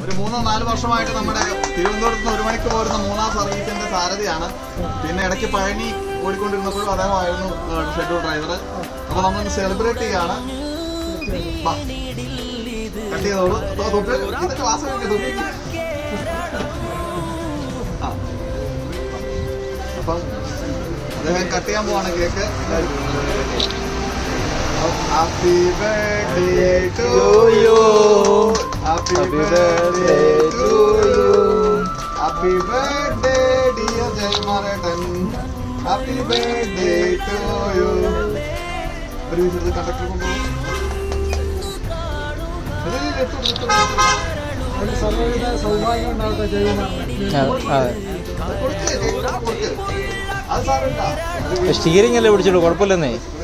ഒരു മൂന്നോ നാല് വർഷമായിട്ട് നമ്മുടെ തിരുവനന്തപുരത്ത് നിന്ന് ഒരു മണിക്ക് പോരുന്ന മൂന്നാം സർവീസിന്റെ സാരഥിയാണ് പിന്നെ ഇടയ്ക്ക് പഴനി ഓടിക്കൊണ്ടിരുന്നപ്പോഴും അദ്ദേഹമായിരുന്നു ഷെഡ്യൂൾ ഡ്രൈവർ അപ്പൊ നമ്മളൊന്ന് സെലിബ്രേറ്റ് ചെയ്യാണ് വാ. കട്ട് ചെയ്തോളൂ അപ്പൊ തൊട്ട് ഇത് ക്ലാസ് തൊട്ട് ആ അപ്പം അദ്ദേഹം കട്ട് ചെയ്യാൻ പോവാണ് cake happy birthday to you happy birthday to you happy birthday dear ജയമാരേട്ടൻ ഹാപ്പി ബർത്ത്ഡേ ടു യു ഒരു വിഷയത്തിൽ കണ്ടക്ടർ കൊണ്ടുപോകും അതിന് സർവ്വവിധ സൗഭാഗ്യം ഉണ്ടാവട്ടെ ജൈവമാറിന് അത് സാറില്ല സ്റ്റീരിംഗ് അല്ലേ പിടിച്ചുള്ളൂ കുഴപ്പമില്ലെന്നേ ഇത്